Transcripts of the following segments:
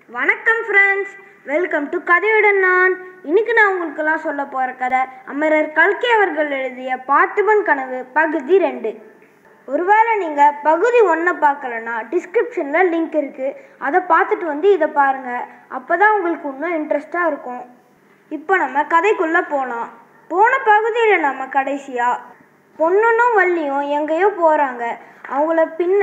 வணக்கம் friends welcome to கதையுடன் நான் இன்னைக்கு நான் உங்களுக்கெல்லாம் சொல்ல போகிற கதை அமரர் கல்கி அவர்கள் எழுதிய பார்த்திபன் கனவு பகுதி ரெண்டு ஒருவேளை நீங்கள் பகுதி ஒன்றை பார்க்கலன்னா டிஸ்கிரிப்ஷனில் லிங்க் இருக்குது அதை பார்த்துட்டு வந்து இதை பாருங்கள் அப்போ தான் உங்களுக்கு இன்னும் இன்ட்ரெஸ்டாக இருக்கும் இப்போ நம்ம கதைக்குள்ளே போகலாம் போன பகுதியில் நம்ம கடைசியாக பொண்ணுனும் வள்ளியும் எங்கேயோ போகிறாங்க அவங்கள பின்ன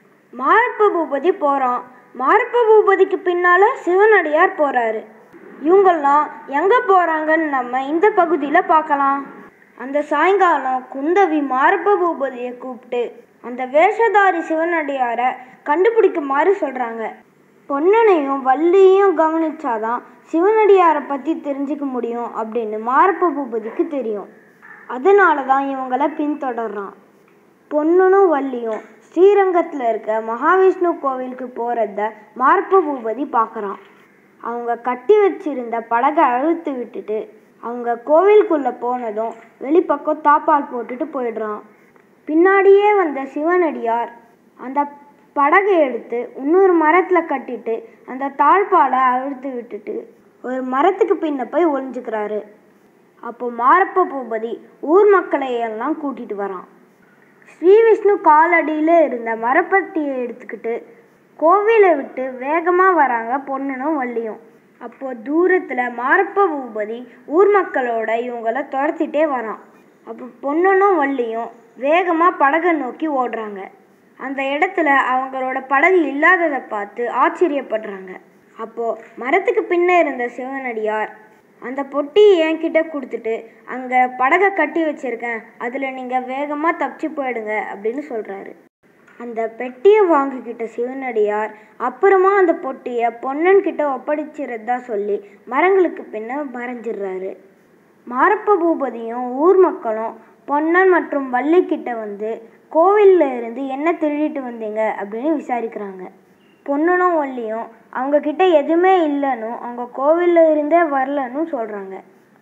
மாரப்ப பூபதி போகிறான் மாரப்ப பூபதிக்கு பின்னால் சிவனடியார் போகிறாரு இவங்கெல்லாம் எங்கே போகிறாங்கன்னு நம்ம இந்த பகுதியில் பார்க்கலாம் அந்த சாயங்காலம் குந்தவி மாரப்ப பூபதியை கூப்பிட்டு அந்த வேஷதாரி சிவனடியாரை கண்டுபிடிக்குமாறு சொல்கிறாங்க பொன்னனையும் வள்ளியும் கவனிச்சாதான் சிவனடியாரை பற்றி தெரிஞ்சுக்க முடியும் அப்படின்னு மாரப்ப பூபதிக்கு தெரியும் அதனால தான் இவங்கள பின்தொடர்றான் பொண்ணுனும் வள்ளியும் ஸ்ரீரங்கத்தில் இருக்க மகாவிஷ்ணு கோவிலுக்கு போகிறத மார்ப்ப பூபதி பார்க்குறான் அவங்க கட்டி வச்சிருந்த படகை அழுத்து விட்டுட்டு அவங்க கோவிலுக்குள்ளே போனதும் வெளிப்பக்கம் தாப்பால் போட்டுட்டு போயிடுறான் பின்னாடியே வந்த சிவனடியார் அந்த படகை எடுத்து இன்னொரு மரத்தில் கட்டிட்டு அந்த தாழ்பாலை அழுத்து விட்டுட்டு ஒரு மரத்துக்கு பின்ன போய் ஒளிஞ்சுக்கிறாரு அப்போ மாரப்ப பூபதி ஊர் மக்களை எல்லாம் கூட்டிட்டு வரான் ஸ்ரீ விஷ்ணு காலடியில் இருந்த மரப்பட்டியை எடுத்துக்கிட்டு கோவிலை விட்டு வேகமாக வராங்க பொண்ணுனும் வள்ளியும் அப்போ தூரத்தில் மாரப்ப பூபதி ஊர் மக்களோட இவங்கள துரத்திட்டே வரான் அப்போ பொண்ணுனும் வள்ளியும் வேகமாக படகை நோக்கி ஓடுறாங்க அந்த இடத்துல அவங்களோட படகு இல்லாததை பார்த்து ஆச்சரியப்படுறாங்க அப்போது மரத்துக்கு பின்ன இருந்த சிவனடியார் அந்த பொட்டி என்கிட்ட கொடுத்துட்டு அங்கே படகை கட்டி வச்சிருக்கேன் அதில் நீங்கள் வேகமாக தப்பிச்சு போயிடுங்க அப்படின்னு சொல்கிறாரு அந்த பெட்டியை வாங்கிக்கிட்ட சிவனடியார் அப்புறமா அந்த பொட்டியை பொன்னன் கிட்ட ஒப்படைச்சிறதா சொல்லி மரங்களுக்கு பின்ன மறைஞ்சிடுறாரு மாரப்ப பூபதியும் ஊர் மக்களும் பொன்னன் மற்றும் வள்ளி கிட்ட வந்து கோவில்ல இருந்து என்ன திருடிட்டு வந்தீங்க அப்படின்னு விசாரிக்கிறாங்க பொண்ணுனும் வள்ளியும் அவங்க கிட்ட எதுவுமே இல்லைன்னு அவங்க கோவில்ல இருந்தே வரலன்னு சொல்றாங்க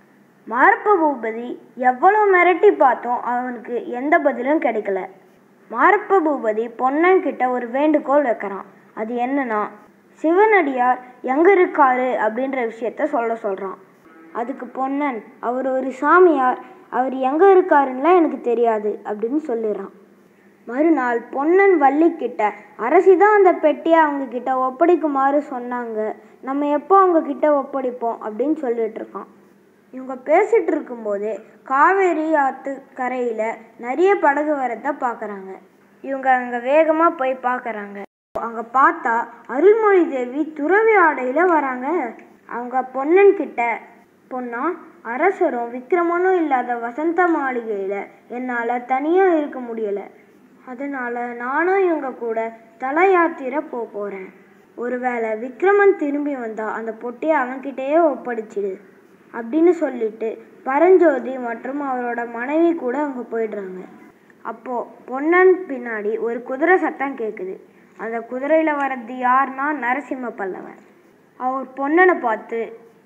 மாரப்ப பூபதி எவ்வளோ மிரட்டி பார்த்தோம் அவனுக்கு எந்த பதிலும் கிடைக்கல மாரப்ப பூபதி பொன்னன் கிட்ட ஒரு வேண்டுகோள் வைக்கிறான் அது என்னன்னா சிவனடியார் எங்க இருக்காரு அப்படின்ற விஷயத்த சொல்ல சொல்றான் அதுக்கு பொன்னன் அவர் ஒரு சாமியார் அவர் எங்க இருக்காருன்னுலாம் எனக்கு தெரியாது அப்படின்னு சொல்லிடுறான் மறுநாள் பொன்னன் வள்ளி கிட்ட அரசி தான் அந்த பெட்டியை அவங்க கிட்ட ஒப்படைக்குமாறு சொன்னாங்க நம்ம எப்போ அவங்க கிட்ட ஒப்படைப்போம் அப்படின்னு சொல்லிட்டு இருக்கான் இவங்க பேசிட்டு இருக்கும்போது காவேரி ஆத்து கரையில நிறைய படகு வரத பார்க்கறாங்க இவங்க அங்க வேகமா போய் பார்க்கறாங்க அங்க பார்த்தா அருள்மொழி தேவி துறவி ஆடையில வராங்க அவங்க பொன்னன் கிட்ட பொன்னா அரசரும் விக்ரமனும் இல்லாத வசந்த மாளிகையில என்னால தனியா இருக்க முடியல அதனால நானும் இவங்க கூட தல யாத்திரை போக போறேன் ஒருவேளை விக்ரமன் திரும்பி வந்தா அந்த பொட்டியை அவன்கிட்டயே ஒப்படைச்சிடு அப்படின்னு சொல்லிட்டு பரஞ்சோதி மற்றும் அவரோட மனைவி கூட அவங்க போயிடுறாங்க அப்போ பொன்னன் பின்னாடி ஒரு குதிரை சத்தம் கேட்குது அந்த குதிரையில வர்றது யாருன்னா நரசிம்ம பல்லவன் அவர் பொன்னனை பார்த்து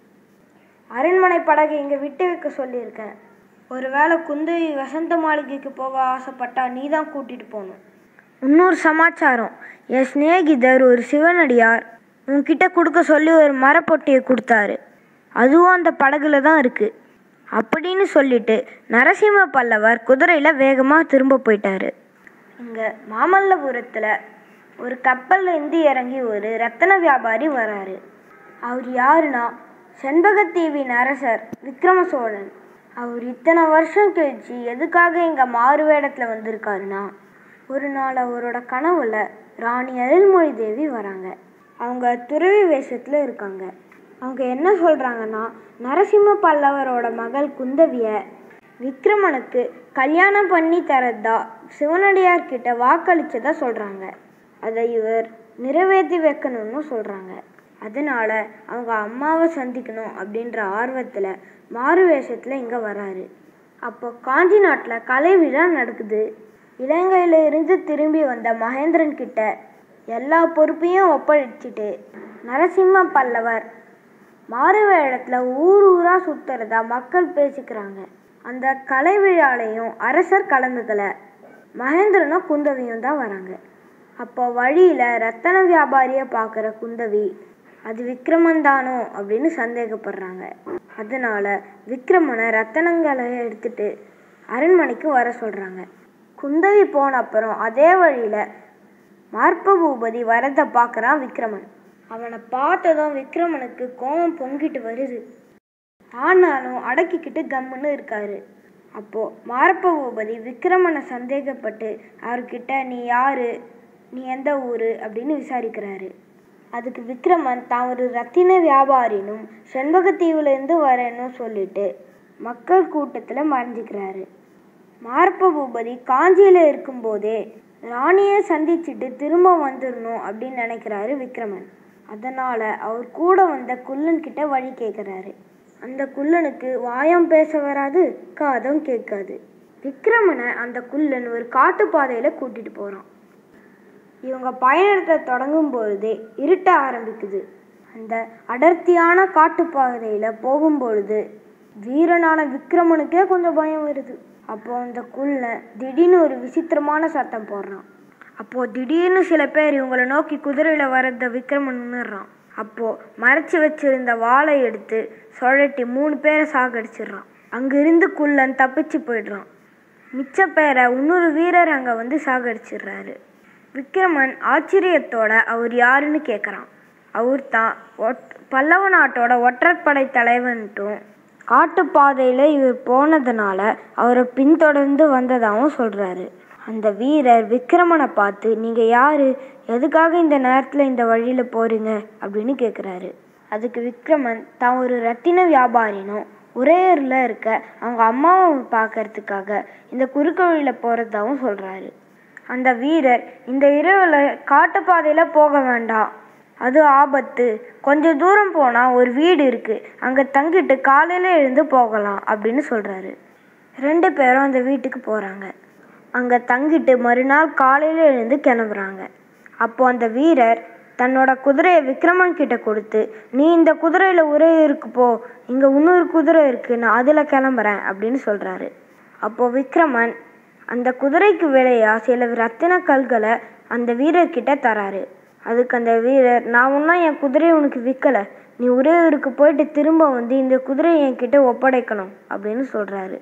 அரண்மனை படகை இங்கே விட்டு வைக்க சொல்லியிருக்கேன் ஒருவேளை குந்தவி வசந்த மாளிகைக்கு போக ஆசைப்பட்டா நீ தான் கூட்டிட்டு போகணும் இன்னொரு சமாச்சாரம் என் சிநேகிதர் ஒரு சிவனடியார் உன்கிட்ட கொடுக்க சொல்லி ஒரு மரப்பொட்டியை கொடுத்தாரு அதுவும் அந்த படகுல தான் இருக்கு அப்படின்னு சொல்லிட்டு நரசிம்ம பல்லவர் குதிரையில் வேகமாக திரும்ப போயிட்டாரு இங்கே மாமல்லபுரத்தில் ஒரு கப்பல்ல இருந்து இறங்கி ஒரு ரத்தன வியாபாரி வராரு அவர் யாருன்னா செண்பகத்தீவின் அரசர் விக்ரம சோழன் அவர் இத்தனை வருஷம் கழிச்சு எதுக்காக இங்கே மாறு வேடத்தில் வந்திருக்காருன்னா ஒரு நாள் அவரோட கனவுல ராணி அருள்மொழி தேவி வராங்க அவங்க துறவி வேஷத்தில் இருக்காங்க அவங்க என்ன சொல்கிறாங்கன்னா நரசிம்ம பல்லவரோட மகள் குந்தவிய விக்ரமனுக்கு கல்யாணம் பண்ணி தரதா சிவனடியார் கிட்ட வாக்களிச்சதா சொல்கிறாங்க அதை இவர் நிறைவேற்றி வைக்கணும்னு சொல்கிறாங்க அதனால அவங்க அம்மாவை சந்திக்கணும் அப்படின்ற ஆர்வத்தில் மாறு வேஷத்தில் இங்கே வராரு அப்போ காஞ்சி நாட்டில் கலை விழா நடக்குது இலங்கையில இருந்து திரும்பி வந்த மகேந்திரன் கிட்ட எல்லா பொறுப்பையும் ஒப்படைச்சிட்டு நரசிம்ம பல்லவர் மாறு வேடத்தில் ஊர் ஊராக சுத்துறதா மக்கள் பேசிக்கிறாங்க அந்த கலை விழாலையும் அரசர் கலந்துக்கல மகேந்திரனும் குந்தவியும் தான் வராங்க அப்போ வழியில் ரத்தன வியாபாரியை பார்க்குற குந்தவி அது விக்ரமன் தானோ அப்படின்னு சந்தேகப்படுறாங்க அதனால விக்ரமனை ரத்தனங்களை எடுத்துட்டு அரண்மனைக்கு வர சொல்றாங்க குந்தவி போன அப்புறம் அதே வழியில மார்ப பூபதி வரத பார்க்கறான் விக்ரமன் அவனை பார்த்ததும் விக்ரமனுக்கு கோபம் பொங்கிட்டு வருது ஆனாலும் அடக்கிக்கிட்டு கம்முன்னு இருக்காரு அப்போ மாரப்ப பூபதி விக்ரமனை சந்தேகப்பட்டு அவர்கிட்ட நீ யாரு நீ எந்த ஊரு அப்படின்னு விசாரிக்கிறாரு அதுக்கு விக்ரமன் தான் ஒரு ரத்தின வியாபாரினும் செண்பகத்தீவுலேருந்து வரேன்னு சொல்லிட்டு மக்கள் கூட்டத்தில் மறைஞ்சிக்கிறாரு மாரப்ப பூபதி காஞ்சியில் இருக்கும்போதே ராணியை சந்திச்சுட்டு திரும்ப வந்துடணும் அப்படின்னு நினைக்கிறாரு விக்ரமன் அதனால அவர் கூட வந்த குள்ளன் கிட்ட வழி கேட்குறாரு அந்த குள்ளனுக்கு வாயம் பேச வராது காதும் கேட்காது விக்ரமனை அந்த குள்ளன் ஒரு காட்டுப்பாதையில கூட்டிட்டு போறான் இவங்க பயணத்தை தொடங்கும் பொழுதே இருட்ட ஆரம்பிக்குது அந்த அடர்த்தியான காட்டுப்பாதையில போகும்பொழுது வீரனான விக்ரமனுக்கே கொஞ்சம் பயம் வருது அப்போ அந்த குள்ளன் திடீர்னு ஒரு விசித்திரமான சத்தம் போடுறான் அப்போ திடீர்னு சில பேர் இவங்களை நோக்கி குதிரையில வரத விக்ரமன் நின்னுறான் அப்போ மறைச்சு வச்சிருந்த வாளை எடுத்து சுழட்டி மூணு பேரை சாகடிச்சிடுறான் அங்கிருந்து குள்ளன் தப்பிச்சு போயிடுறான் மிச்ச பேரை இன்னொரு வீரர் அங்க வந்து சாகடிச்சிடுறாரு விக்ரமன் ஆச்சரியத்தோட அவர் யாருன்னு கேட்குறான் அவர் தான் ஒட் பல்லவ நாட்டோட ஒற்றற்படை தலைவன்ட்டும் காட்டுப்பாதையில் இவர் போனதுனால அவரை பின்தொடர்ந்து வந்ததாகவும் சொல்கிறாரு அந்த வீரர் விக்ரமனை பார்த்து நீங்கள் யார் எதுக்காக இந்த நேரத்தில் இந்த வழியில் போகிறீங்க அப்படின்னு கேட்குறாரு அதுக்கு விக்ரமன் தான் ஒரு ரத்தின வியாபாரினும் உறையூரில் இருக்க அவங்க அம்மாவை பார்க்கறதுக்காக இந்த குறுக்கு வழியில் போகிறதாவும் சொல்கிறாரு அந்த வீரர் இந்த இரவில் காட்டுப்பாதையில் போக வேண்டாம் அது ஆபத்து கொஞ்சம் தூரம் போனால் ஒரு வீடு இருக்கு அங்கே தங்கிட்டு காலையில் எழுந்து போகலாம் அப்படின்னு சொல்கிறாரு ரெண்டு பேரும் அந்த வீட்டுக்கு போகிறாங்க அங்கே தங்கிட்டு மறுநாள் காலையில் எழுந்து கிளம்புறாங்க அப்போ அந்த வீரர் தன்னோட குதிரையை விக்ரமன் கிட்ட கொடுத்து நீ இந்த குதிரையில் உறையூருக்கு போ இங்கே இன்னொரு குதிரை இருக்கு நான் அதில் கிளம்புறேன் அப்படின்னு சொல்கிறாரு அப்போ விக்ரமன் அந்த குதிரைக்கு விலையா சில ரத்தின கல்களை அந்த வீரர்கிட்ட தராரு அதுக்கு அந்த வீரர் நான் ஒன்றும் என் குதிரையை உனக்கு விற்கலை நீ உறையூருக்கு போயிட்டு திரும்ப வந்து இந்த குதிரையை என்கிட்ட ஒப்படைக்கணும் அப்படின்னு சொல்கிறாரு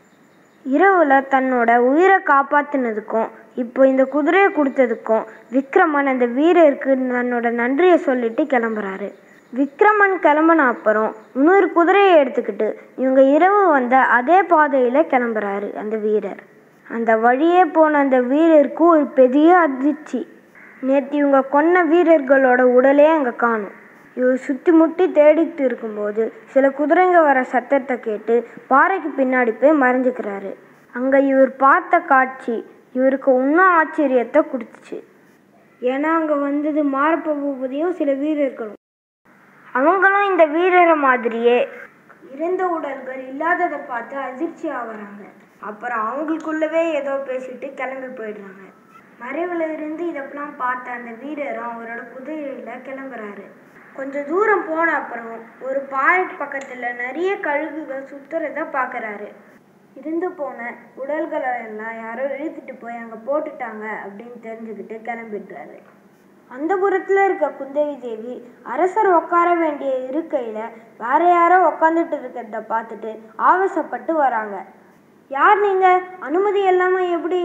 இரவுல தன்னோட உயிரை காப்பாத்தினதுக்கும் இப்போ இந்த குதிரையை கொடுத்ததுக்கும் விக்ரமன் அந்த வீரருக்கு தன்னோட நன்றியை சொல்லிட்டு கிளம்புறாரு விக்ரமன் கிளம்பின அப்புறம் இன்னொரு குதிரையை எடுத்துக்கிட்டு இவங்க இரவு வந்த அதே பாதையில கிளம்புறாரு அந்த வீரர் அந்த வழியே போன அந்த வீரருக்கு ஒரு பெரிய அதிர்ச்சி நேற்று இவங்க கொன்ன வீரர்களோட உடலே அங்கே காணும் இவர் சுற்றி முட்டி தேடிட்டு இருக்கும்போது சில குதிரைங்க வர சத்தத்தை கேட்டு பாறைக்கு பின்னாடி போய் மறைஞ்சுக்கிறாரு அங்கே இவர் பார்த்த காட்சி இவருக்கு இன்னும் ஆச்சரியத்தை கொடுத்துச்சு ஏன்னா அங்கே வந்தது மாரப்ப பூபதியும் சில வீரர்களும் அவங்களும் இந்த வீரரை மாதிரியே இறந்த உடல்கள் இல்லாததை பார்த்து அதிர்ச்சி ஆகுறாங்க அப்புறம் அவங்களுக்குள்ளவே ஏதோ பேசிட்டு கிளம்பி போயிடுறாங்க மறைவுல இருந்து இதெல்லாம் பார்த்த அந்த வீரரும் அவரோட குதிரையில கிளம்புறாரு கொஞ்சம் தூரம் போன அப்புறம் ஒரு பாறை பக்கத்துல நிறைய கழுகுகள் சுத்துறத பார்க்கறாரு இருந்து போன உடல்களை எல்லாம் யாரோ இழுத்துட்டு போய் அங்க போட்டுட்டாங்க அப்படின்னு தெரிஞ்சுக்கிட்டு கிளம்பிடுறாரு அந்த புறத்துல இருக்க குந்தவி தேவி அரசர் உட்கார வேண்டிய இருக்கையில வேற யாரோ உட்காந்துட்டு இருக்கிறத பார்த்துட்டு ஆவேசப்பட்டு வராங்க யார் நீங்க அனுமதி இல்லாம எப்படி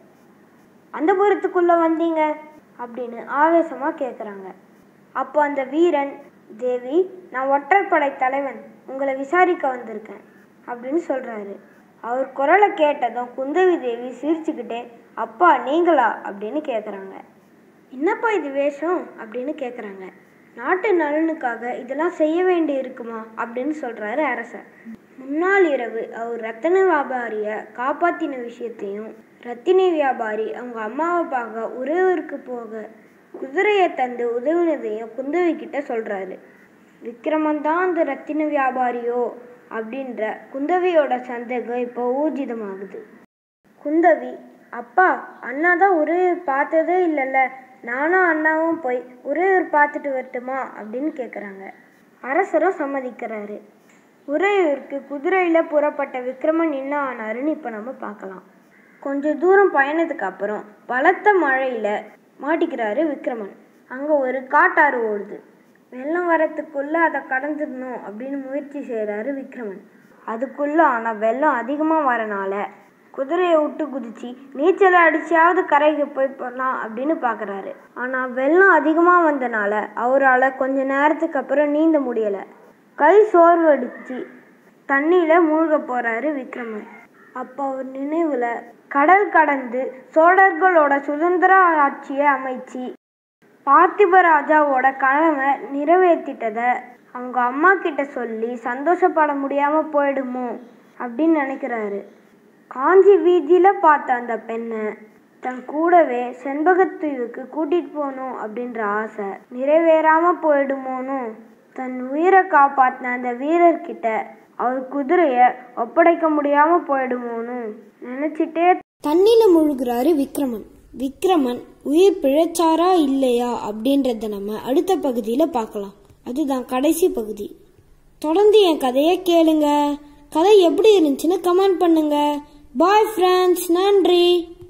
அந்த புறத்துக்குள்ள வந்தீங்க அப்படின்னு ஆவேசமா கேக்குறாங்க அப்போ அந்த வீரன் தேவி நான் ஒற்றற்படை தலைவன் உங்களை விசாரிக்க வந்திருக்கேன் அப்படின்னு சொல்றாரு அவர் குரலை கேட்டதும் குந்தவி தேவி சிரிச்சுக்கிட்டே அப்பா நீங்களா அப்படின்னு கேக்குறாங்க என்னப்பா இது வேஷம் அப்படின்னு கேக்குறாங்க நாட்டு நலனுக்காக இதெல்லாம் செய்ய வேண்டி இருக்குமா அப்படின்னு சொல்றாரு அரசர் முன்னாள் இரவு அவர் ரத்தின வியாபாரிய காப்பாத்தின விஷயத்தையும் ரத்தின வியாபாரி அவங்க அம்மாவை பார்க்க உறவுக்கு போக குதிரையை தந்து உதவினதையும் குந்தவி கிட்ட சொல்றாரு விக்ரமன் தான் அந்த ரத்தின வியாபாரியோ அப்படின்ற குந்தவியோட சந்தேகம் இப்போ ஊர்ஜிதமாகுது குந்தவி அப்பா அண்ணா தான் உறையூர் பார்த்ததே இல்லைல்ல நானும் அண்ணாவும் போய் உறையூர் பார்த்துட்டு வரட்டுமா அப்படின்னு கேட்குறாங்க அரசரும் சம்மதிக்கிறாரு உறையூருக்கு குதிரையில் புறப்பட்ட விக்ரமன் என்ன ஆனாருன்னு இப்போ நம்ம பார்க்கலாம் கொஞ்சம் தூரம் பயணத்துக்கு அப்புறம் பலத்த மழையில் மாட்டிக்கிறாரு விக்ரமன் அங்கே ஒரு காட்டாறு ஓடுது வெள்ளம் வரத்துக்குள்ள அதை கடந்துடணும் அப்படின்னு முயற்சி செய்கிறாரு விக்ரமன் அதுக்குள்ள ஆனால் வெள்ளம் அதிகமாக வரனால குதிரையை விட்டு குதிச்சு நீச்சல் அடிச்சாவது கரைக்கு போய் போடலாம் அப்படின்னு பார்க்குறாரு ஆனால் வெள்ளம் அதிகமாக வந்தனால அவரால் கொஞ்ச நேரத்துக்கு அப்புறம் நீந்த முடியலை கை சோர்வடிச்சு தண்ணியில் மூழ்க போகிறாரு விக்ரமன் அப்போ அவர் நினைவில் கடல் கடந்து சோழர்களோட சுதந்திர ஆட்சியை அமைச்சு பார்த்திப ராஜாவோட கனவை நிறைவேற்றிட்டதை அவங்க அம்மா கிட்ட சொல்லி சந்தோஷப்பட முடியாம போயிடுமோ அப்படின்னு நினைக்கிறாரு காஞ்சி வீதியில பார்த்த அந்த பெண்ணை தன் கூடவே செண்பகத்தீவுக்கு கூட்டிட்டு போகணும் அப்படின்ற ஆசை நிறைவேறாம போயிடுமோன்னு தன் உயிரை காப்பாத்தின அந்த வீரர்கிட்ட அவர் குதிரைய ஒப்படைக்க முடியாம போயிடுமோன்னு நினைச்சிட்டே தண்ணியில முழுகிறாரு விக்ரமன் விக்ரமன் உயிர் பிழைச்சாரா இல்லையா அப்படின்றத நம்ம அடுத்த பகுதியில பார்க்கலாம் அதுதான் கடைசி பகுதி தொடர்ந்து என் கதையை கேளுங்க கதை எப்படி இருந்துச்சுன்னு கமெண்ட் பண்ணுங்க பாய் ஃப்ரெண்ட்ஸ் நன்றி